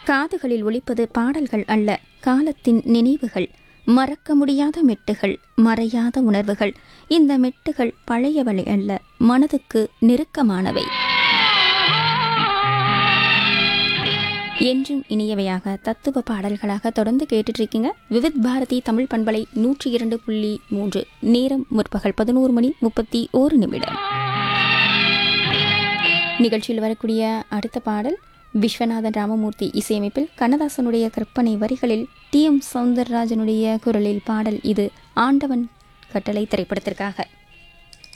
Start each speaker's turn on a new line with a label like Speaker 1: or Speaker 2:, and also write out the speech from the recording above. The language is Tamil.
Speaker 1: காதுகளில் ஒலிப்பது பாடல்கள் அல்ல காலத்தின் நினைவுகள் மறக்க முடியாத மெட்டுகள் மறையாத உணர்வுகள் இந்த மெட்டுகள் பழையவளை அல்ல மனதுக்கு நெருக்கமானவை என்றும் இனியவையாக தத்துவ பாடல்களாக தொடர்ந்து கேட்டுட்டு இருக்கீங்க விவித் பாரதி தமிழ் பண்பலை நூற்றி இரண்டு புள்ளி மூன்று நேரம் முற்பகல் பதினோரு மணி முப்பத்தி ஓரு நிமிடம் நிகழ்ச்சியில் வரக்கூடிய அடுத்த பாடல் விஸ்வநாதன் ராமமூர்த்தி இசையமைப்பில் கண்ணதாசனுடைய கற்பனை வரிகளில் டி எம் சௌந்தரராஜனுடைய குரலில் பாடல் இது ஆண்டவன் கட்டளை திரைப்படத்திற்காக